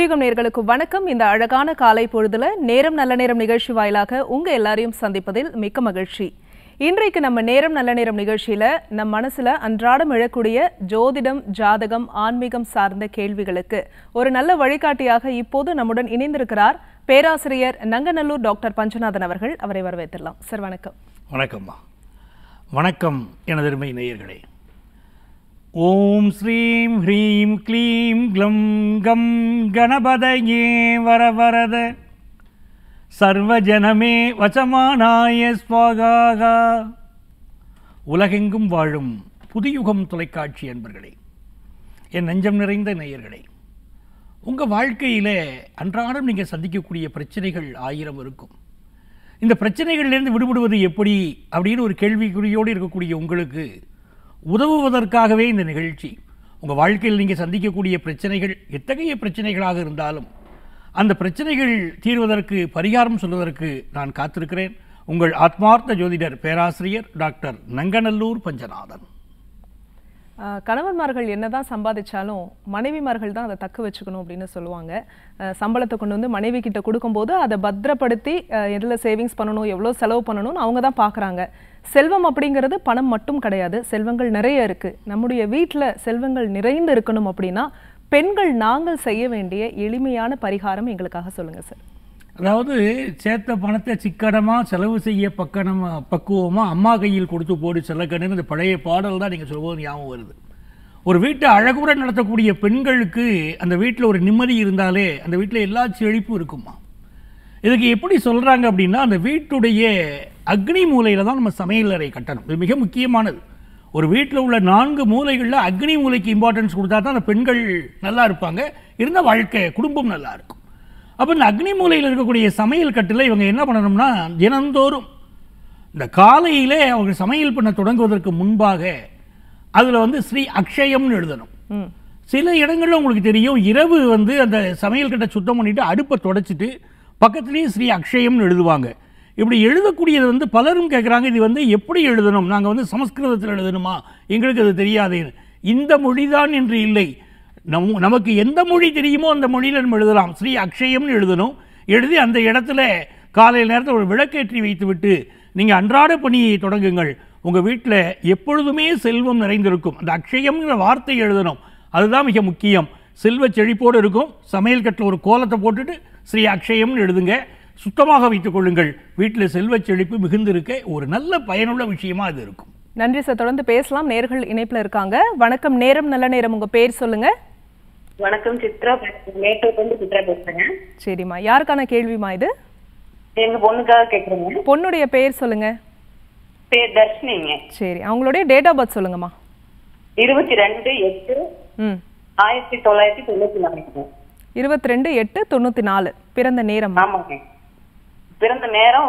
புதியுகம் நேர்களுக்கு வணக்கம் இந்த அழகான காலை பொழுதுல நேரம் நல்ல நேரம் நிகழ்ச்சி வாயிலாக உங்க எல்லாரையும் சந்திப்பதில் மிக்க மகிழ்ச்சி இன்றைக்கு நம்ம நேரம் நல்ல நேரம் நிகழ்ச்சியில நம் மனசுல அன்றாடம் எழக்கூடிய ஜோதிடம் ஜாதகம் ஆன்மீகம் சார்ந்த கேள்விகளுக்கு ஒரு நல்ல வழிகாட்டியாக இப்போது நம்முடன் இணைந்திருக்கிறார் பேராசிரியர் நங்கநல்லூர் டாக்டர் பஞ்சநாதன் அவர்கள் அவரை வரவேற்றிடலாம் சார் வணக்கம் வணக்கம்மா வணக்கம் எனதருமை நேயர்களே ஓம் ஸ்ரீம் ஹ்ரீம் க்ளீம் க்ளம் கம் கணபதயே வரவரத சர்வஜனமே வசமானாய ஸ்வாகாகா உலகெங்கும் வாழும் புதியுகம் தொலைக்காட்சி அன்பர்களே என் நெஞ்சம் நிறைந்த நேயர்களே உங்கள் வாழ்க்கையில் அன்றாடம் நீங்கள் சந்திக்கக்கூடிய பிரச்சனைகள் ஆயிரம் இருக்கும் இந்த பிரச்சனைகள்லேருந்து விடுபடுவது எப்படி அப்படின்னு ஒரு கேள்விக்குறியோடு இருக்கக்கூடிய உங்களுக்கு உதவுவதற்காகவே இந்த நிகழ்ச்சி உங்கள் வாழ்க்கையில் நீங்கள் சந்திக்கக்கூடிய பிரச்சனைகள் எத்தகைய பிரச்சனைகளாக இருந்தாலும் அந்த பிரச்சனைகள் தீர்வதற்கு பரிகாரம் சொல்வதற்கு நான் காத்திருக்கிறேன் உங்கள் ஆத்மார்த்த ஜோதிடர் பேராசிரியர் டாக்டர் நங்கநல்லூர் பஞ்சநாதன் ஆஹ் கணவன்மார்கள் என்னதான் சம்பாதிச்சாலும் மனைவிமார்கள் தான் அதை தக்க வச்சுக்கணும் அப்படின்னு சொல்லுவாங்க ஆஹ் சம்பளத்தை கொண்டு வந்து மனைவி கிட்ட கொடுக்கும்போது அதை பத்திரப்படுத்தி ஆஹ் எதுல சேவிங்ஸ் பண்ணணும் எவ்வளோ செலவு பண்ணணும்னு அவங்க தான் பார்க்குறாங்க செல்வம் அப்படிங்கிறது பணம் மட்டும் கிடையாது செல்வங்கள் நிறைய இருக்கு நம்முடைய வீட்டில் செல்வங்கள் நிறைந்து இருக்கணும் அப்படின்னா பெண்கள் நாங்கள் செய்ய வேண்டிய எளிமையான பரிகாரம் எங்களுக்காக சொல்லுங்க சார் அதாவது சேர்த்த பணத்தை சிக்கனமாக செலவு செய்ய பக்கனமா பக்குவமாக அம்மா கையில் கொடுத்து போடு செல்லக்கணுன்னு இந்த பழைய பாடல் தான் நீங்கள் சொல்வது ஞாபகம் வருது ஒரு வீட்டை அழகுற நடத்தக்கூடிய பெண்களுக்கு அந்த வீட்டில் ஒரு நிம்மதி இருந்தாலே அந்த வீட்டில் எல்லா செழிப்பும் இருக்குமா இதுக்கு எப்படி சொல்கிறாங்க அப்படின்னா அந்த வீட்டுடைய அக்னி மூலையில் தான் நம்ம சமையல் அறை கட்டணும் இது மிக முக்கியமானது ஒரு வீட்டில் உள்ள நான்கு மூலைகளில் அக்னி மூலைக்கு இம்பார்ட்டன்ஸ் கொடுத்தா தான் அந்த பெண்கள் நல்லா இருப்பாங்க இருந்த வாழ்க்கை குடும்பம் நல்லா இருக்கும் அப்போ இந்த அக்னி மூலையில் இருக்கக்கூடிய சமையல் கட்டில் இவங்க என்ன பண்ணணும்னா தினந்தோறும் இந்த காலையிலே அவங்க சமையல் பண்ண தொடங்குவதற்கு முன்பாக அதில் வந்து ஸ்ரீ அக்ஷயம்னு எழுதணும் ம் சில இடங்கள்ல உங்களுக்கு தெரியும் இரவு வந்து அந்த சமையல் கட்டை சுத்தம் பண்ணிட்டு அடுப்பை தொடச்சிட்டு பக்கத்துலேயே ஸ்ரீ அக்ஷயம்னு எழுதுவாங்க இப்படி எழுதக்கூடியது வந்து பலரும் கேட்குறாங்க இது வந்து எப்படி எழுதணும் நாங்கள் வந்து சமஸ்கிருதத்தில் எழுதணுமா எங்களுக்கு அது தெரியாதேன்னு இந்த மொழிதான் என்று இல்லை நம் நமக்கு எந்த மொழி தெரியுமோ அந்த மொழியில் நம்ம எழுதலாம் ஸ்ரீ அக்ஷயம்னு எழுதணும் எழுதி அந்த இடத்துல காலையில் நேரத்தில் ஒரு விளக்கேற்றி வைத்துவிட்டு நீங்கள் அன்றாட பணியை தொடங்குங்கள் உங்கள் வீட்டில் எப்பொழுதுமே செல்வம் நிறைந்திருக்கும் அந்த அக்ஷயம்ங்கிற வார்த்தை எழுதணும் அதுதான் மிக முக்கியம் செல்வ செழிப்போடு இருக்கும் சமையல் கட்டில் ஒரு கோலத்தை போட்டுட்டு ஸ்ரீ அக்ஷயம்னு எழுதுங்க சுத்தமாக வைத்துக் கொள்ளுங்கள் வீட்டில் செல்வ செழிப்பு மிகுந்திருக்க ஒரு நல்ல பயனுள்ள விஷயமா அது இருக்கும் நன்றி சார் தொடர்ந்து பேசலாம் நேர்கள் இணைப்புல இருக்காங்க வணக்கம் நேரம் நல்ல நேரம் உங்க பேர் சொல்லுங்க வணக்கம் சித்ரா மேட்டூர்ல இருந்து சித்ரா பேசுறேங்க சரிம்மா யாருக்கான கேள்விமா இது எங்க பொண்ணுக்காக கேக்குறேங்க பொண்ணுடைய பெயர் சொல்லுங்க பேர் தர்ஷினிங்க சரி அவங்களுடைய டேட் ஆஃப் பர்த் சொல்லுங்கம்மா இருபத்தி ரெண்டு எட்டு ம் ஆயிரத்தி தொள்ளாயிரத்தி தொண்ணூத்தி நாலுங்க இருபத்தி ரெண்டு எட்டு தொண்ணூற்றி நாலு பிறந்த நேரம் ஆமாங்க பிறந்த நேரம்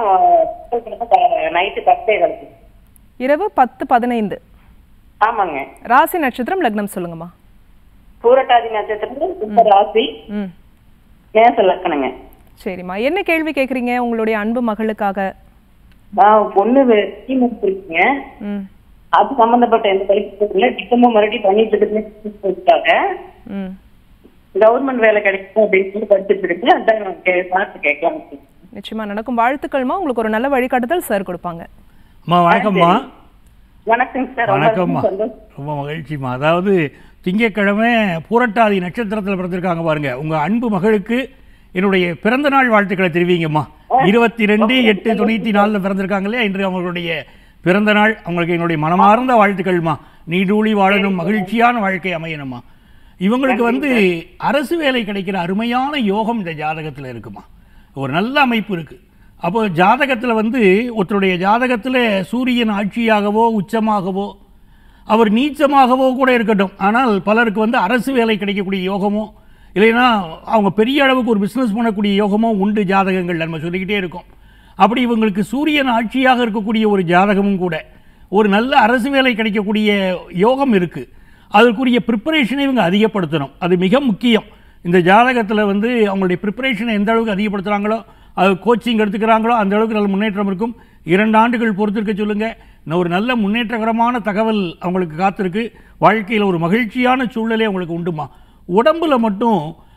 நைட்டு பத்தே கழிச்சு இரவு பத்து பதினைந்து ஆமாங்க ராசி நட்சத்திரம் லக்னம் சொல்லுங்கம்மா பூரட்டாதி நட்சத்திரம் சுத்த ராசி ம் மேச லக்கணுங்க சரிம்மா என்ன கேள்வி கேட்குறீங்க உங்களுடைய அன்பு மகளுக்காக நான் பொண்ணு ஸ்கீம் இருக்குங்க ம் அது சம்பந்தப்பட்ட எந்த படிப்பு இல்லை டிப்ளமோ மறுபடியும் பண்ணிட்டு இருக்குங்க ம் கவர்மெண்ட் வேலை கிடைக்கும் அப்படின்னு சொல்லி படிச்சுட்டு இருக்கு அதான் நான் கே- பார்த்து கேட்கலாம் நிச்சயமா நடக்கும் வாழ்த்துக்கள்மா உங்களுக்கு ஒரு நல்ல வழிகாட்டுதல் சார் கொடுப்பாங்க அம்மா வணக்கம்மா வணக்கம் சார் ரொம்ப வணக்கம்மா சந்தோஷம் ரொம்ப மகிழ்ச்சிம்மா அதாவது திங்கட்கிழமை பூரட்டாதி நட்சத்திரத்தில் பிறந்திருக்காங்க பாருங்க உங்க அன்பு மகளுக்கு என்னுடைய பிறந்த நாள் வாழ்த்துக்களை தெரிவிங்கம்மா இருபத்தி ரெண்டு எட்டு தொண்ணூற்றி நாலில் பிறந்திருக்காங்க இல்லையா இன்று அவங்களுடைய பிறந்த நாள் அவங்களுக்கு என்னுடைய மனமார்ந்த வாழ்த்துக்கள்மா நீடூழி வாழணும் மகிழ்ச்சியான வாழ்க்கை அமையணும்மா இவங்களுக்கு வந்து அரசு வேலை கிடைக்கிற அருமையான யோகம் இந்த ஜாதகத்தில் இருக்குமா ஒரு நல்ல அமைப்பு இருக்கு அப்போ ஜாதகத்தில் வந்து ஒருத்தருடைய ஜாதகத்தில் சூரியன் ஆட்சியாகவோ உச்சமாகவோ அவர் நீச்சமாகவோ கூட இருக்கட்டும் ஆனால் பலருக்கு வந்து அரசு வேலை கிடைக்கக்கூடிய யோகமோ இல்லைன்னா அவங்க பெரிய அளவுக்கு ஒரு பிஸ்னஸ் பண்ணக்கூடிய யோகமோ உண்டு ஜாதகங்கள் நம்ம சொல்லிக்கிட்டே இருக்கோம் அப்படி இவங்களுக்கு சூரியன் ஆட்சியாக இருக்கக்கூடிய ஒரு ஜாதகமும் கூட ஒரு நல்ல அரசு வேலை கிடைக்கக்கூடிய யோகம் இருக்குது அதற்குரிய ப்ரிப்பரேஷனை இவங்க அதிகப்படுத்தணும் அது மிக முக்கியம் இந்த ஜாதகத்தில் வந்து அவங்களுடைய ப்ரிப்பரேஷனை எந்த அளவுக்கு அதிகப்படுத்துகிறாங்களோ அது கோச்சிங் எடுத்துக்கிறாங்களோ அந்த அளவுக்கு நல்ல முன்னேற்றம் இருக்கும் இரண்டு ஆண்டுகள் பொறுத்திருக்க சொல்லுங்கள் இன்னும் ஒரு நல்ல முன்னேற்றகரமான தகவல் அவங்களுக்கு காத்திருக்கு வாழ்க்கையில் ஒரு மகிழ்ச்சியான சூழ்நிலை அவங்களுக்கு உண்டுமா உடம்புல மட்டும்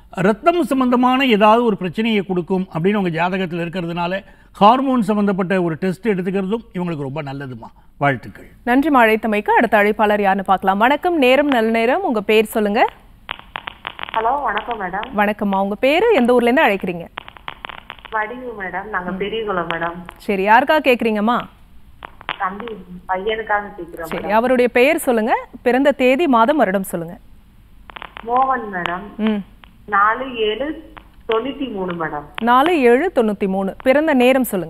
ரத்தம் சம்பந்தமான ஏதாவது ஒரு பிரச்சனையை கொடுக்கும் அப்படின்னு உங்கள் ஜாதகத்தில் இருக்கிறதுனால ஹார்மோன் சம்பந்தப்பட்ட ஒரு டெஸ்ட் எடுத்துக்கிறதும் இவங்களுக்கு ரொம்ப நல்லதுமா வாழ்த்துக்கள் நன்றி அழைத்தமைக்கு அடுத்த அழைப்பாளர் யாருன்னு பார்க்கலாம் வணக்கம் நேரம் நல்ல நேரம் உங்க பேர் சொல்லுங்க ஹலோ வணக்கம் மேடம் வணக்கம்மா உங்க பேரு எந்த ஊர்ல இருந்து அழைக்கிறீங்க வடிவு மேடம் நாங்க பெரியகுளம் மேடம் சரி யாருக்காக கேக்குறீங்கம்மா தம்பி பையனுக்காக கேக்குறோம் சரி அவருடைய பெயர் சொல்லுங்க பிறந்த தேதி மாதம் வருடம் சொல்லுங்க மோகன் மேடம் ம் நாலு ஏழு தொண்ணூத்தி மூணு மேடம் நாலு ஏழு தொண்ணூத்தி மூணு பிறந்த நேரம் சொல்லுங்க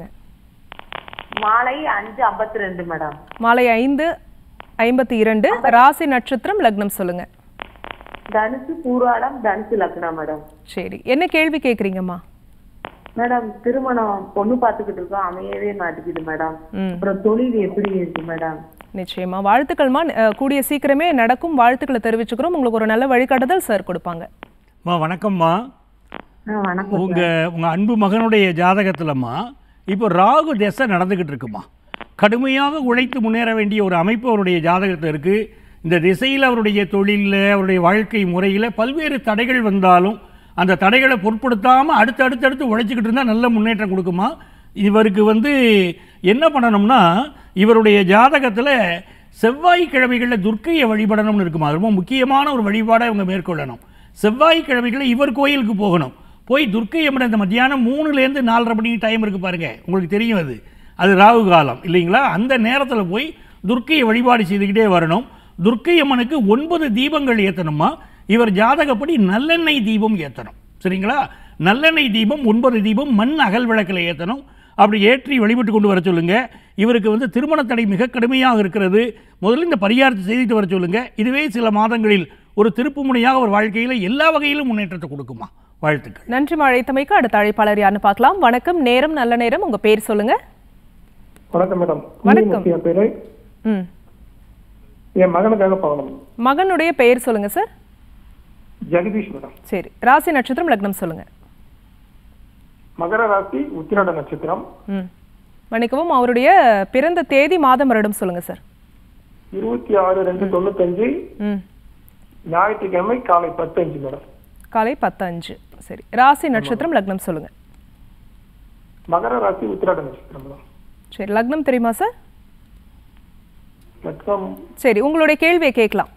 மாலை அஞ்சு ஐம்பத்தி ரெண்டு மேடம் மாலை ஐந்து ஐம்பத்தி இரண்டு ராசி நட்சத்திரம் லக்னம் சொல்லுங்க தனுசு பூராடம் தனுசு லக்னம் மேடம் சரி என்ன கேள்வி கேக்குறீங்கம்மா மேடம் திருமணம் பொண்ணு பாத்துக்கிட்டு இருக்கோம் அமையவே மாட்டேங்குது மேடம் ம் அப்புறம் தொழில் எப்படி இருக்கு மேடம் நிச்சயமா வாழ்த்துக்கள்மா அஹ், கூடிய சீக்கிரமே நடக்கும் வாழ்த்துக்களை தெரிவிச்சுக்கிறோம் உங்களுக்கு ஒரு நல்ல வழிகாட்டுதல் சார் கொடுப்பாங்க அம்மா வணக்கம்மா ஆ, வணக்கம் உங்க உங்க அன்பு மகனுடைய ஜாதகத்துலம்மா இப்போ ராகு திசை நடந்துகிட்டு இருக்குமா கடுமையாக உழைத்து முன்னேற வேண்டிய ஒரு அமைப்பு அவருடைய ஜாதகத்தில் இருக்கு இந்த திசையில் அவருடைய தொழிலில் அவருடைய வாழ்க்கை முறையில் பல்வேறு தடைகள் வந்தாலும் அந்த தடைகளை பொருட்படுத்தாமல் அடுத்து அடுத்தடுத்து உழைச்சிக்கிட்டு இருந்தால் நல்ல முன்னேற்றம் கொடுக்குமா இவருக்கு வந்து என்ன பண்ணணும்னா இவருடைய ஜாதகத்தில் செவ்வாய்க்கிழமைகளில் துர்க்கையை வழிபடணும்னு இருக்குமா அது ரொம்ப முக்கியமான ஒரு வழிபாடை இவங்க மேற்கொள்ளணும் செவ்வாய்க்கிழமைகளில் இவர் கோயிலுக்கு போகணும் போய் துர்க்கை அம்மன் இந்த மத்தியானம் மூணுலேருந்து நாலரை மணி டைம் இருக்கு பாருங்க உங்களுக்கு தெரியும் அது அது ராகு காலம் இல்லைங்களா அந்த நேரத்தில் போய் துர்க்கையை வழிபாடு செய்துக்கிட்டே வரணும் துர்க்கை அம்மனுக்கு ஒன்பது தீபங்கள் ஏற்றணுமா இவர் ஜாதகப்படி நல்லெண்ணெய் தீபம் ஏற்றணும் சரிங்களா நல்லெண்ணெய் தீபம் ஒன்பது தீபம் மண் அகல் விளக்கில் ஏற்றணும் அப்படி ஏற்றி வழிபட்டு கொண்டு வர சொல்லுங்க இவருக்கு வந்து திருமண தடை மிக கடுமையாக இருக்கிறது முதல்ல இந்த பரிகாரத்தை செய்துட்டு வர சொல்லுங்க இதுவே சில மாதங்களில் ஒரு திருப்புமுனையாக ஒரு வாழ்க்கையில் எல்லா வகையிலும் முன்னேற்றத்தை கொடுக்குமா வாழ்த்துக்கள் நன்றி அழைத்தமைக்கு அடுத்த அழைப்பாளர் யாருன்னு பார்க்கலாம் வணக்கம் நேரம் நல்ல நேரம் உங்க பேர் சொல்லுங்க வணக்கம் மேடம் வணக்கம். என் பேரு ம் என் மகனுக்காக பார்க்கணும் மகனுடைய பெயர் சொல்லுங்க சார் ஜெகதீஷ் மேடம் சரி ராசி நட்சத்திரம் லக்னம் சொல்லுங்க மகர ராசி உத்திராட நட்சத்திரம் ம் மன்னிக்கவும் அவருடைய பிறந்த தேதி மாதம் வருடம் சொல்லுங்க சார் இருபத்தி ஆறு ரெண்டு தொண்ணூத்தஞ்சு ம் ஞாயிற்றுக்கிழமை காலை பத்து அஞ்சு மேடம் காலை பத்து அஞ்சு சரி ராசி நட்சத்திரம் லக்னம் சொல்லுங்க மகர ராசி உத்திராட நட்சத்திரம் மேடம் சரி லக்னம் தெரியுமா சார் லட்சம் சரி உங்களுடைய கேள்வியை கேட்கலாம்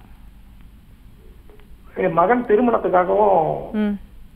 என் மகன் திருமணத்துக்காகவும் ம்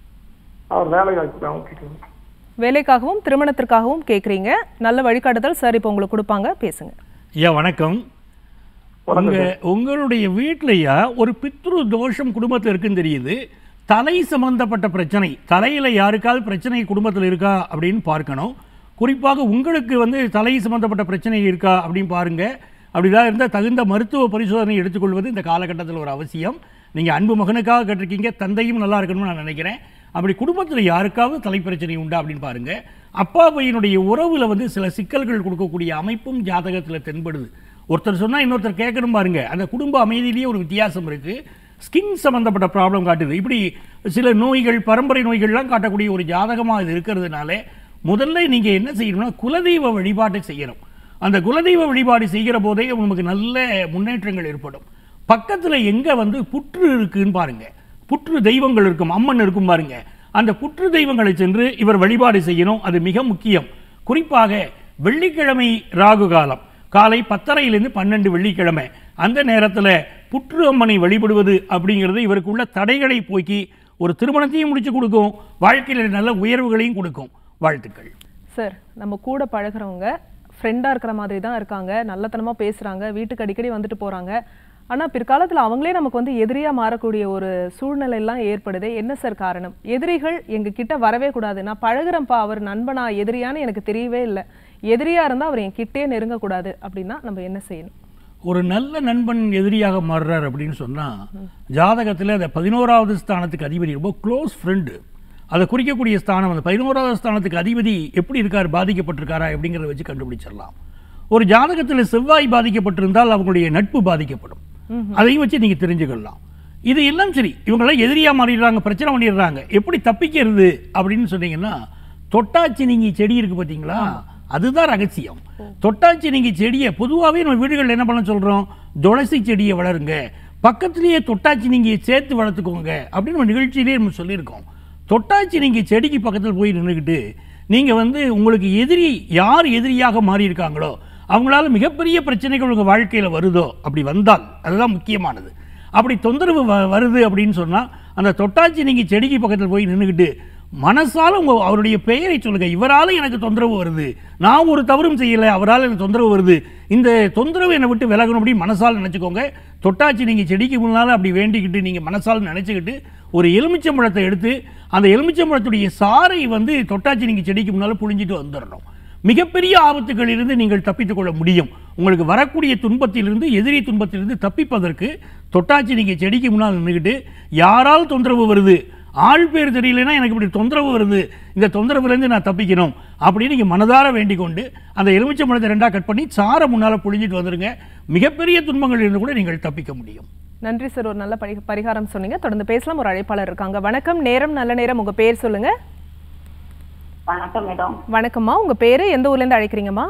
அவர் வேலை வாய்ப்புக்காகவும் கேட்கணும் வேலைக்காகவும் திருமணத்திற்காகவும் கேட்குறீங்க நல்ல வழிகாட்டுதல் சார் இப்போ உங்களுக்கு கொடுப்பாங்க பேசுங்க ஐயா வணக்கம் வணக்கம் உங்க உங்களுடைய வீட்லயா ஒரு பித்ரு தோஷம் குடும்பத்தில் இருக்குன்னு தெரியுது தலை சம்பந்தப்பட்ட பிரச்சனை தலையில யாருக்காவது பிரச்சனை குடும்பத்தில் இருக்கா அப்படின்னு பார்க்கணும் குறிப்பாக உங்களுக்கு வந்து தலை சம்பந்தப்பட்ட பிரச்சனை இருக்கா அப்படின்னு பாருங்க அப்படிதான் இருந்தால் தகுந்த மருத்துவ பரிசோதனை எடுத்துக்கொள்வது இந்த காலகட்டத்தில் ஒரு அவசியம் நீங்க அன்பு மகனுக்காக கேட்டிருக்கீங்க தந்தையும் நல்லா இருக்கணும்னு நான் நினைக்கிறேன் அப்படி குடும்பத்தில் யாருக்காவது தலை பிரச்சனை உண்டா அப்படின்னு பாருங்க அப்பா பையனுடைய உறவுல வந்து சில சிக்கல்கள் கொடுக்கக்கூடிய அமைப்பும் ஜாதகத்தில் தென்படுது ஒருத்தர் சொன்னா இன்னொருத்தர் கேட்கணும் பாருங்க அந்த குடும்ப அமைதியிலேயே ஒரு வித்தியாசம் இருக்கு ஸ்கின் சம்பந்தப்பட்ட ப்ராப்ளம் காட்டுது இப்படி சில நோய்கள் பரம்பரை நோய்கள்லாம் காட்டக்கூடிய ஒரு ஜாதகமாக இது இருக்கிறதுனால முதல்ல நீங்க என்ன செய்யணும்னா குலதெய்வ வழிபாட்டை செய்யணும் அந்த குலதெய்வ வழிபாடு செய்கிற போதே நமக்கு நல்ல முன்னேற்றங்கள் ஏற்படும் பக்கத்துல எங்க வந்து புற்று இருக்குன்னு பாருங்க புற்று தெய்வங்கள் இருக்கும் அம்மன் இருக்கும் பாருங்க அந்த புற்று தெய்வங்களை சென்று இவர் வழிபாடு செய்யணும் அது மிக முக்கியம் குறிப்பாக வெள்ளிக்கிழமை ராகு காலம் காலை பத்தரையிலிருந்து பன்னெண்டு வெள்ளிக்கிழமை அந்த நேரத்துல புற்று அம்மனை வழிபடுவது அப்படிங்கிறது இவருக்குள்ள தடைகளை போக்கி ஒரு திருமணத்தையும் முடிச்சு கொடுக்கும் வாழ்க்கையில நல்ல உயர்வுகளையும் கொடுக்கும் வாழ்த்துக்கள் சார் நம்ம கூட பழகுறவங்க ஃப்ரெண்டாக இருக்கிற மாதிரி தான் இருக்காங்க நல்லத்தனமாக பேசுகிறாங்க வீட்டுக்கு அடிக்கடி வந்துட்டு போகிறாங்க ஆனால் பிற்காலத்தில் அவங்களே நமக்கு வந்து எதிரியாக மாறக்கூடிய ஒரு சூழ்நிலை எல்லாம் ஏற்படுது என்ன சார் காரணம் எதிரிகள் எங்கள் கிட்ட வரவே கூடாது நான் பழகுறேன்ப்பா அவர் நண்பனா எதிரியான்னு எனக்கு தெரியவே இல்லை எதிரியாக இருந்தால் அவர் என் கிட்டே நெருங்கக்கூடாது அப்படின்னா நம்ம என்ன செய்யணும் ஒரு நல்ல நண்பன் எதிரியாக மாறுறார் அப்படின்னு சொன்னா ஜாதகத்தில் அந்த பதினோராவது ஸ்தானத்துக்கு அதிபதி ரொம்ப க்ளோஸ் ஃப்ரெண்டு அதை குறிக்கக்கூடிய ஸ்தானம் அந்த பதினோராவது ஸ்தானத்துக்கு அதிபதி எப்படி இருக்கார் பாதிக்கப்பட்டிருக்காரா அப்படிங்கிறத வச்சு கண்டுபிடிச்சிடலாம் ஒரு ஜாதகத்தில் செவ்வாய் பாதிக்கப்பட்டிருந்தால் அவங்களுடைய நட்பு பாதிக்கப்படும் அதையும் வச்சு நீங்க தெரிஞ்சுக்கலாம் இது எல்லாம் சரி இவங்கெல்லாம் எதிரியா மாறிடுறாங்க பிரச்சனை பண்ணிடுறாங்க எப்படி தப்பிக்கிறது அப்படின்னு சொன்னீங்கன்னா தொட்டாச்சி நீங்க செடி இருக்கு பாத்தீங்களா அதுதான் ரகசியம் தொட்டாச்சி நீங்க செடியை பொதுவாகவே நம்ம வீடுகளில் என்ன பண்ண சொல்றோம் துளசி செடியை வளருங்க பக்கத்திலேயே தொட்டாச்சி நீங்க சேர்த்து வளர்த்துக்கோங்க அப்படின்னு நம்ம நிகழ்ச்சியிலேயே நம்ம சொல்லியிருக்கோம் தொட்டாச்சி நீங்கள் செடிக்கு பக்கத்தில் போய் நின்றுக்கிட்டு நீங்கள் வந்து உங்களுக்கு எதிரி யார் எதிரியாக மாறி இருக்காங்களோ அவங்களால மிகப்பெரிய பிரச்சனைகள் உங்கள் வாழ்க்கையில் வருதோ அப்படி வந்தால் அதுதான் முக்கியமானது அப்படி தொந்தரவு வ- வருது அப்படின்னு சொன்னால் அந்த தொட்டாச்சி நீங்கள் செடிக்கு பக்கத்தில் போய் நின்றுக்கிட்டு மனசால உங்க அவருடைய பெயரை சொல்லுங்க இவரால எனக்கு தொந்தரவு வருது நான் ஒரு தவறும் செய்யலை அவரால் எனக்கு தொந்தரவு வருது இந்த தொந்தரவு என்னை விட்டு விலகணும் அப்படின்னு மனசால் நினச்சிக்கோங்க தொட்டாச்சி நீங்கள் செடிக்கு முன்னால் அப்படி வேண்டிக்கிட்டு நீங்கள் மனசால் நினச்சிக்கிட்டு ஒரு எலுமிச்சம்பழத்தை எடுத்து அந்த எலுமிச்சம்பழத்துடைய சாறை வந்து தொட்டாச்சி நீங்கள் செடிக்கு முன்னால் புழிஞ்சிட்டு வந்துடணும் மிகப்பெரிய ஆபத்துகளிலிருந்து நீங்கள் தப்பித்துக் கொள்ள முடியும் உங்களுக்கு வரக்கூடிய துன்பத்திலிருந்து எதிரி துன்பத்திலிருந்து தப்பிப்பதற்கு தொட்டாச்சி நீங்கள் செடிக்கு முன்னால் நின்றுக்கிட்டு யாரால் தொந்தரவு வருது ஆள் பேர் தெரியலனா எனக்கு இப்படி தொந்தரவு வருது இந்த தொந்தரவுலேருந்து நான் தப்பிக்கணும் அப்படின்னு நீங்கள் மனதார வேண்டிக் கொண்டு அந்த எலுமிச்சை பழத்தை ரெண்டாக கட் பண்ணி சாரை முன்னால் புழிஞ்சிட்டு வந்துருங்க மிகப்பெரிய துன்பங்களிலிருந்து கூட நீங்கள் தப்பிக்க முடியும் நன்றி சார் ஒரு நல்ல பரி பரிகாரம் சொன்னீங்க தொடர்ந்து பேசலாம் ஒரு அழைப்பாளர் இருக்காங்க வணக்கம் நேரம் நல்ல நேரம் உங்க பேர் சொல்லுங்க வணக்கம் மேடம் வணக்கம்மா உங்க பேரு எந்த ஊர்ல இருந்து அழைக்கிறீங்கம்மா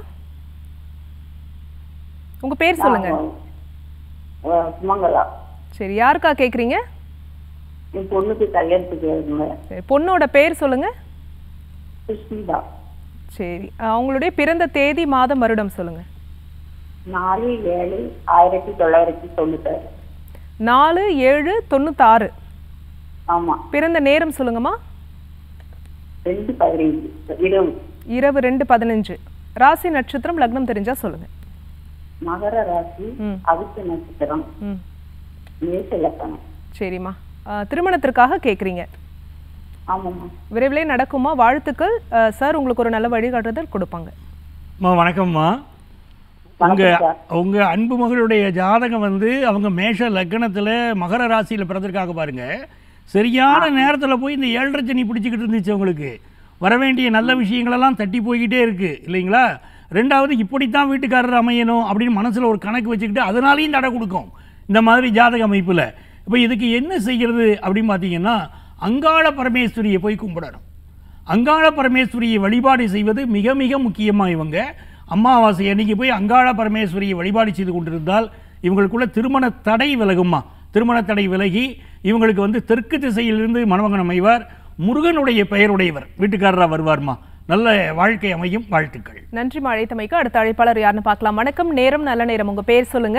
உங்க பேர் சொல்லுங்க சுமங்கலா சரி யாருக்கா கேக்குறீங்க என் பொண்ணுக்கு கல்யாணத்துக்கு இருந்தேன் சரி, பொண்ணோட பேர் சொல்லுங்க சுஷ்மிதா சரி அவங்களுடைய பிறந்த தேதி மாதம் வருடம் சொல்லுங்க நாலு ஏழு ஆயிரத்தி தொள்ளாயிரத்தி தொண்ணூத்தாறு நாலு ஏழு தொண்ணூத்தாறு ஆமா பிறந்த நேரம் சொல்லுங்கம்மா ரெண்டு பதினைஞ்சு இரவு இரவு ரெண்டு பதினஞ்சு ராசி நட்சத்திரம் லக்னம் தெரிஞ்சா சொல்லுங்க மகர ராசி ம். அவித்த நட்சத்திரம் ம் மேச லக்கணம் சரிம்மா ஆ, திருமணத்திற்காக கேக்குறீங்க ஆமாம்மா விரைவிலே நடக்குமா வாழ்த்துக்கள் ஆ, சார் உங்களுக்கு ஒரு நல்ல வழிகாட்டுதல் கொடுப்பாங்க அம்மா வணக்கம்மா உங்க வணக்கம் சார். உங்க அன்பு மகளுடைய ஜாதகம் வந்து அவங்க மேஷ லக்னத்துல மகர ராசியில பிறந்திருக்காங்க பாருங்க சரியான நேரத்துல போய் இந்த ஏழரை சனி பிடிச்சிக்கிட்டு இருந்துச்சு உங்களுக்கு வர வேண்டிய நல்ல விஷயங்களெல்லாம் தட்டி போய்கிட்டே இருக்கு இல்லைங்களா ரெண்டாவது இப்படித்தான் வீட்டுக்காரர் அமையணும் அப்படின்னு மனசுல ஒரு கணக்கு வச்சுக்கிட்டு அதனாலையும் தடை கொடுக்கும் இந்த மாதிரி ஜாதக அமைப்புல இப்போ இதுக்கு என்ன செய்கிறது அப்படின்னு பார்த்தீங்கன்னா அங்காள பரமேஸ்வரியை போய் கும்பிடணும் அங்காள பரமேஸ்வரியை வழிபாடு செய்வது மிக மிக முக்கியமாக இவங்க அமாவாசை அன்னைக்கு போய் அங்காள பரமேஸ்வரியை வழிபாடு செய்து கொண்டிருந்தால் இவங்களுக்குள்ள திருமண தடை விலகுமா திருமண தடை விலகி இவங்களுக்கு வந்து தெற்கு திசையிலிருந்து மணமகன் அமைவார் முருகனுடைய பெயருடையவர் வீட்டுக்காரராக வருவார்மா நல்ல வாழ்க்கை அமையும் வாழ்த்துக்கள் நன்றிம்மா அழைத்தமைக்கு அடுத்த அழைப்பாளர் யாருன்னு பார்க்கலாம் வணக்கம் நேரம் நல்ல நேரம் உங்க பேர் சொல்லுங்க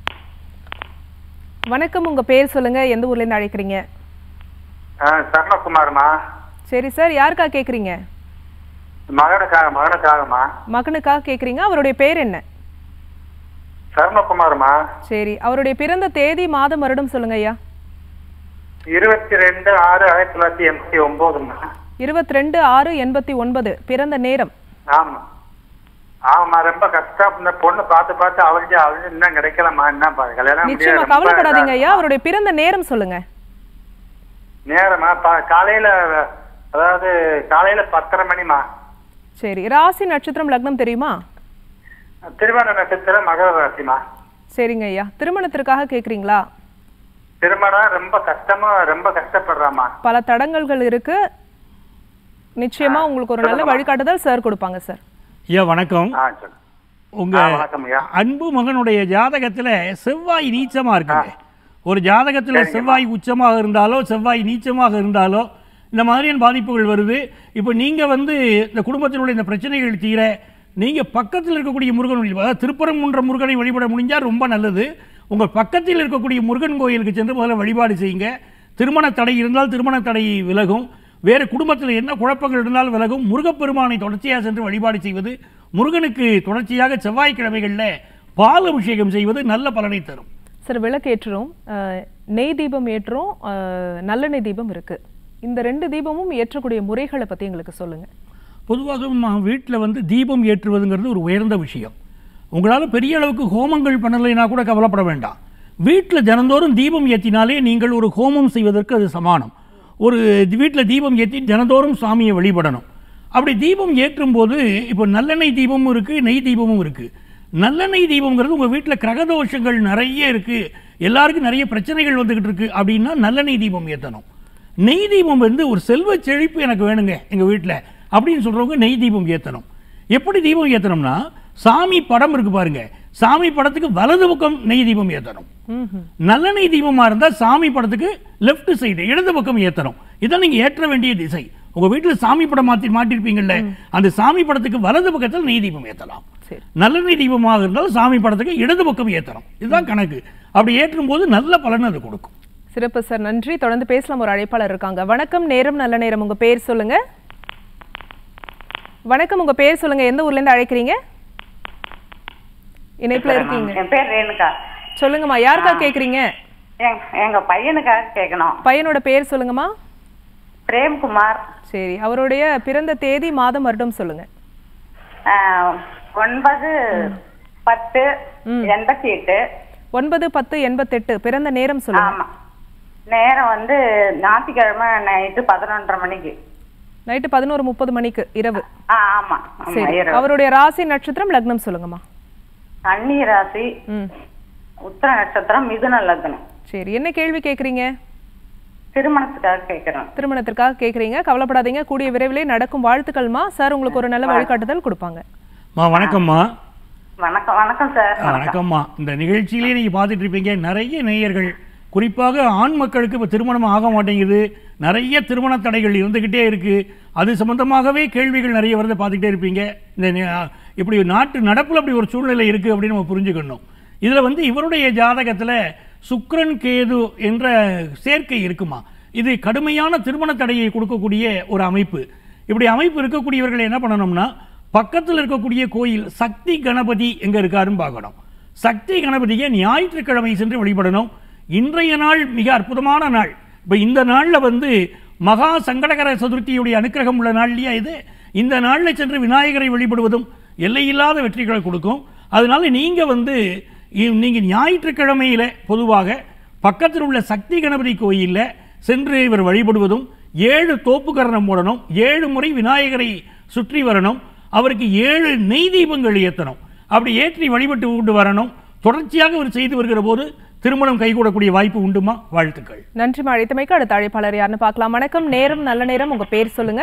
வணக்கம் உங்க பேர் சொல்லுங்க எந்த ஊர்ல இருந்து அழைக்கிறீங்க சரணகுமார்மா சரி சார் யாருக்கா கேக்குறீங்க மகனுக்காக மகனுக்காகமா மகனுக்காக கேக்குறீங்க அவருடைய பேர் என்ன சரணகுமார்மா சரி அவருடைய பிறந்த தேதி மாதம் வருடம் சொல்லுங்க ஐயா இருபத்தி ரெண்டு ஆறு ஆயிரத்தி தொள்ளாயிரத்தி எண்பத்தி ஒன்பதுமா இருபத்தி ரெண்டு ஆறு எண்பத்தி ஒன்பது பிறந்த நேரம் ஆமா ஆமா ரொம்ப கஷ்டம் இந்த பொண்ணு பார்த்து பார்த்து அழிஞ்சு அழிஞ்சு இன்னும் கிடைக்கலமா என்ன பா- கல்யாணம் நிச்சயமா முடியாது. ரொம்ப கவலைப்படாதீங்க ஐயா அவருடைய பிறந்த நேரம் சொல்லுங்க நேரமா பா- காலையில அதாவது காலையில பத்தரை மணிமா சரி ராசி நட்சத்திரம் லக்னம் தெரியுமா திருமண நட்சத்திரம் மகர ராசிமா சரிங்க ஐயா திருமணத்திற்காக கேக்குறீங்களா திருமணம் ரொம்ப கஷ்டமா ரொம்ப கஷ்டப்படுறாமா பல தடங்கல்கள் இருக்கு நிச்சயமா உங்களுக்கு ஒரு நல்ல வழிகாட்டுதல் சார் கொடுப்பாங்க சார் ஐயா வணக்கம் ஆ சரி உங்க ஆ, வணக்கம் ஐயா. அன்பு மகனுடைய ஜாதகத்துல செவ்வாய் நீச்சமா இருக்குங்க ஒரு ஜாதகத்துல செவ்வாய் உச்சமாக இருந்தாலோ செவ்வாய் நீச்சமாக இருந்தாலோ இந்த மாதிரியான பாதிப்புகள் வருது இப்போ நீங்க வந்து இந்த குடும்பத்தினுடைய இந்த பிரச்சனைகள் தீர நீங்க பக்கத்தில் இருக்கக்கூடிய முருகன் வழி- அதாவது திருப்பரங்குன்ற முருகனை வழிபட முடிஞ்சா ரொம்ப நல்லது உங்க பக்கத்தில் இருக்கக்கூடிய முருகன் கோயிலுக்கு சென்று முதல்ல வழிபாடு செய்யுங்க திருமண தடை இருந்தால் திருமண தடை விலகும் வேறு குடும்பத்தில் என்ன குழப்பங்கள் இருந்தாலும் விலகும் முருகப்பெருமானை தொடர்ச்சியாக சென்று வழிபாடு செய்வது முருகனுக்கு தொடர்ச்சியாக செவ்வாய்க்கிழமைகளில் பால் அபிஷேகம் செய்வது நல்ல பலனை தரும் சார் விளக்கு ஏற்றுறோம் அஹ், நெய் தீபம் ஏற்றுறோம் அஹ், நல்லெண்ணெய் தீபம் இருக்கு இந்த ரெண்டு தீபமும் ஏற்றக்கூடிய முறைகளை பத்தி எங்களுக்கு சொல்லுங்க பொதுவாக நம்ம வீட்டில் வந்து தீபம் ஏற்றுவதுங்கிறது ஒரு உயர்ந்த விஷயம் உங்களால் பெரிய அளவுக்கு ஹோமங்கள் பண்ணலைன்னா கூட கவலைப்பட வேண்டாம் வீட்டில் தினந்தோறும் தீபம் ஏற்றினாலே நீங்கள் ஒரு ஹோமம் செய்வதற்கு அது சமானம் ஒரு வீட்டில் தீபம் ஏற்றி தினந்தோறும் சாமியை வழிபடணும் அப்படி தீபம் ஏற்றும் போது இப்போ நல்லெண்ணெய் தீபமும் இருக்குது நெய் தீபமும் இருக்குது நல்லெண்ணெய் தீபம்ங்கிறது உங்கள் வீட்டில் கிரகதோஷங்கள் நிறைய இருக்குது எல்லாருக்கும் நிறைய பிரச்சனைகள் வந்துக்கிட்டு இருக்கு அப்படின்னா நல்லெண்ணெய் தீபம் ஏற்றணும் நெய் தீபம் வந்து ஒரு செல்வ செழிப்பு எனக்கு வேணுங்க எங்கள் வீட்டில் அப்படின்னு சொல்கிறவங்க நெய் தீபம் ஏற்றணும் எப்படி தீபம் ஏற்றணும்னா சாமி படம் இருக்கு பாருங்க சாமி படத்துக்கு வலது பக்கம் நெய் தீபம் ஏற்றணும் ம்ஹும். நல்லெண்ணெய் தீபமா இருந்தா சாமி படத்துக்கு லெஃப்ட் சைடு இடது பக்கம் ஏத்தணும் இதான் நீங்க ஏற்ற வேண்டிய திசை உங்க வீட்டுல சாமி படம் மாத்தி மாட்டிருப்பீங்கல்ல அந்த சாமி படத்துக்கு வலது பக்கத்தில் நெய் தீபம் ஏத்தலாம் சரி நல்லெண்ணெய் தீபமாக இருந்தால் சாமி படத்துக்கு இடது பக்கம் ஏத்தணும் இதுதான் கணக்கு அப்படி ஏற்றும் போது நல்ல பலன் அது கொடுக்கும் சிறப்பு சார் நன்றி தொடர்ந்து பேசலாம் ஒரு அழைப்பாளர் இருக்காங்க வணக்கம் நேரம் நல்ல நேரம் உங்க பேர் சொல்லுங்க வணக்கம் உங்க பேர் சொல்லுங்க எந்த ஊர்ல இருந்து அழைக்கிறீங்க இணைப்புல இருக்கீங்க என் பேர் ரேணுகா சொல்லுங்கம்மா யாருக்கா கேக்குறீங்க எங்க- எங்க பையனுக்காக கேட்கணும் பையனோட பேர் சொல்லுங்கம்மா பிரேம்குமார் சரி அவருடைய பிறந்த தேதி மாதம் வருடம் சொல்லுங்க ஆஹ், ஒன்பது பத்து எண்பத்தி எட்டு ஒன்பது பத்து எண்பத்தெட்டு பிறந்த நேரம் சொல்லுங்க ஆமா நேரம் வந்து ஞாயிற்றுக்கிழமை நைட்டு பதினொன்றரை மணிக்கு நைட்டு பதினோரு முப்பது மணிக்கு இரவு ஆ ஆமா ஆமா, சரி இரவு. அவருடைய ராசி நட்சத்திரம் லக்னம் சொல்லுங்கம்மா கன்னி ராசி ம் உத்தர நட்சத்திரம் மிதுன லக்னம் சரி என்ன கேள்வி கேக்குறீங்க திருமணத்துக்காக கேட்கிறோம் திருமணத்திற்காக கேக்குறீங்க கவலைப்படாதீங்க கூடிய விரைவிலே நடக்கும் வாழ்த்துக்கள்மா சார் உங்களுக்கு ஒரு நல்ல வழிகாட்டுதல் கொடுப்பாங்க மா வணக்கம்மா வணக்கம் வணக்கம் சார் ஆ, வணக்கம்மா இந்த நிகழ்ச்சியிலே நீங்க பார்த்துட்டு இருப்பீங்க நிறைய நேயர்கள் குறிப்பாக ஆண் மக்களுக்கு இப்போ திருமணம் ஆக மாட்டேங்குது நிறைய திருமண தடைகள் இருந்துக்கிட்டே இருக்கு அது சம்பந்தமாகவே கேள்விகள் நிறைய வரதை பார்த்துக்கிட்டே இருப்பீங்க இந்த நி- இப்படி நாட்டு நடப்புல அப்படி ஒரு சூழ்நிலை இருக்கு அப்படின்னு நம்ம புரிஞ்சுக்கணும் இதுல வந்து இவருடைய ஜாதகத்துல சுக்கிரன் கேது என்ற சேர்க்கை இருக்குமா இது கடுமையான திருமண தடையை கொடுக்கக்கூடிய ஒரு அமைப்பு இப்படி அமைப்பு இருக்கக்கூடியவர்கள் என்ன பண்ணணும்னா பக்கத்தில் இருக்கக்கூடிய கோயில் சக்தி கணபதி எங்க இருக்காருன்னு பார்க்கணும் சக்தி கணபதியை ஞாயிற்றுக்கிழமை சென்று வழிபடணும் இன்றைய நாள் மிக அற்புதமான நாள் இப்போ இந்த நாளில் வந்து மகா சங்கடகர சதுர்த்தியுடைய அனுக்கிரகம் உள்ள நாள் இல்லையா இது இந்த நாளில் சென்று விநாயகரை வழிபடுவதும் எல்லையில்லாத வெற்றிகளை கொடுக்கும் அதனால நீங்க வந்து இ- நீங்க ஞாயிற்றுக்கிழமையில பொதுவாக பக்கத்தில் உள்ள சக்தி கணபதி கோயில்ல சென்று இவர் வழிபடுவதும் ஏழு தோப்புக்கரணம் போடணும் ஏழு முறை விநாயகரை சுற்றி வரணும் அவருக்கு ஏழு நெய் தீபங்கள் ஏற்றணும் அப்படி ஏற்றி வழிபட்டு கொண்டு வரணும் தொடர்ச்சியாக இவர் செய்து வருகிற போது திருமணம் கைகூடக்கூடிய வாய்ப்பு உண்டுமா வாழ்த்துக்கள் நன்றிமா அழைத்தமைக்கு அடுத்த அழைப்பாளர் யாருன்னு பார்க்கலாம் வணக்கம் நேரம் நல்ல நேரம் உங்க பேர் சொல்லுங்க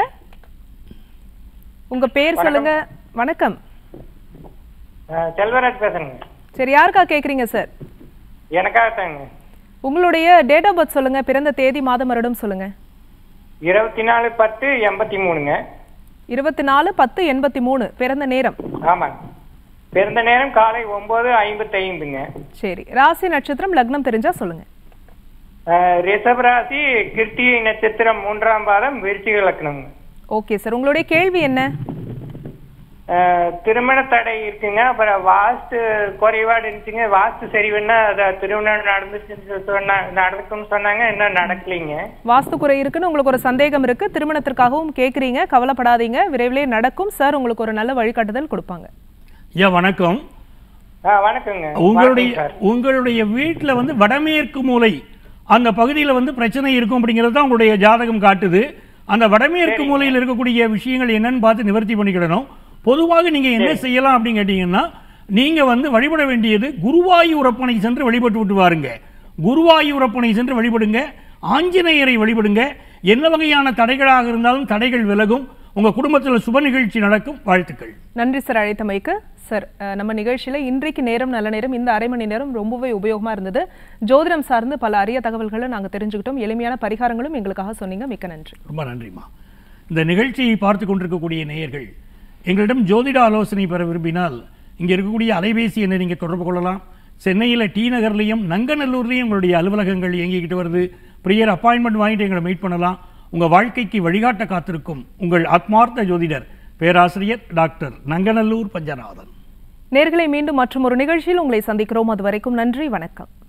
உங்க பேர் சொல்லுங்க வணக்கம் அஹ் செல்வராஜ் பேசுறேங்க சரி யாருக்கா கேக்குறீங்க சார் எனக்காக தாங்க உங்களுடைய டேட் ஆஃப் பர்த் சொல்லுங்க பிறந்த தேதி மாதம் வருடம் சொல்லுங்க இருபத்தி நாலு பத்து எண்பத்தி மூணுங்க இருபத்தி நாலு பத்து எண்பத்தி மூணு பிறந்த நேரம் ஆமாங்க பிறந்த நேரம் காலை ஒன்பது ஐம்பத்தி ஐந்துங்க சரி ராசி நட்சத்திரம் லக்னம் தெரிஞ்சா சொல்லுங்க ரிஷபராசி கிருத்திகை நட்சத்திரம் மூன்றாம் பாதம் விருச்சிக லக்னங்க ஓகே சார் உங்களுடைய கேள்வி என்ன அஹ், திருமண தடை இருக்குங்க அப்புறம் வாஸ்து குறைபாடு இருந்துச்சுங்க வாஸ்து சரி வேணா அதை திருமணம் நடந்துச்சு சொன்னா நடக்கும்னு சொன்னாங்க இன்னும் நடக்கலைங்க வாஸ்து குறை இருக்குன்னு உங்களுக்கு ஒரு சந்தேகம் இருக்கு திருமணத்திற்காகவும் கேக்குறீங்க கவலைப்படாதீங்க விரைவிலே நடக்கும் சார் உங்களுக்கு ஒரு நல்ல வழிகாட்டுதல் கொடுப்பாங்க ஐயா வணக்கம் ஆ வணக்கங்க உங்களுடைய வணக்கம் சார் உங்களுடைய வீட்டில் வந்து வடமேற்கு மூலை அந்த பகுதியில் வந்து பிரச்சனை இருக்கும் அப்படிங்கிறது தான் உங்களுடைய ஜாதகம் காட்டுது அந்த வடமேற்கு மூலையில் இருக்கக்கூடிய விஷயங்கள் என்னன்னு பார்த்து நிவர்த்தி பண்ணிக்கிடணும் பொதுவாக நீங்க என்ன செய்யலாம் அப்படின்னு கேட்டீங்கன்னா நீங்க வந்து வழிபட வேண்டியது குருவாயூரப்பனை சென்று வழிபட்டு விட்டு வாருங்க குருவாயூரப்பனை சென்று வழிபடுங்க ஆஞ்சநேயரை வழிபடுங்க என்ன வகையான தடைகளாக இருந்தாலும் தடைகள் விலகும் உங்க குடும்பத்தில் சுப நிகழ்ச்சி நடக்கும் வாழ்த்துக்கள் நன்றி சார் அழைத்தமைக்கு சார் அஹ், நம்ம நிகழ்ச்சியில இன்றைக்கு நேரம் நல்ல நேரம் இந்த அரை மணி நேரம் ரொம்பவே உபயோகமா இருந்தது ஜோதிடம் சார்ந்து பல அரிய தகவல்களை நாங்க தெரிஞ்சுக்கிட்டோம் எளிமையான பரிகாரங்களும் எங்களுக்காக சொன்னீங்க மிக்க நன்றி ரொம்ப நன்றிம்மா இந்த நிகழ்ச்சியை பார்த்து கொண்டிருக்கக்கூடிய நேயர்கள் எங்களிடம் ஜோதிட ஆலோசனை பெற விரும்பினால் இங்கே இருக்கக்கூடிய அலைபேசி எண்ணை நீங்கள் தொடர்பு கொள்ளலாம் சென்னையில் டி நகர்லையும் நங்கநல்லூர்லையும் எங்களுடைய அலுவலகங்கள் இயங்கிக்கிட்டு வருது ப்ரியர் அப்பாயின்மெண்ட் வாங்கிட்டு எங்களை மீட் பண்ணலாம் உங்கள் வாழ்க்கைக்கு வழிகாட்ட காத்திருக்கும் உங்கள் ஆத்மார்த்த ஜோதிடர் பேராசிரியர் டாக்டர் நங்கநல்லூர் பஞ்சநாதன் நேர்களை மீண்டும் மற்றும் ஒரு நிகழ்ச்சியில் உங்களை சந்திக்கிறோம் அது வரைக்கும் நன்றி வணக்கம்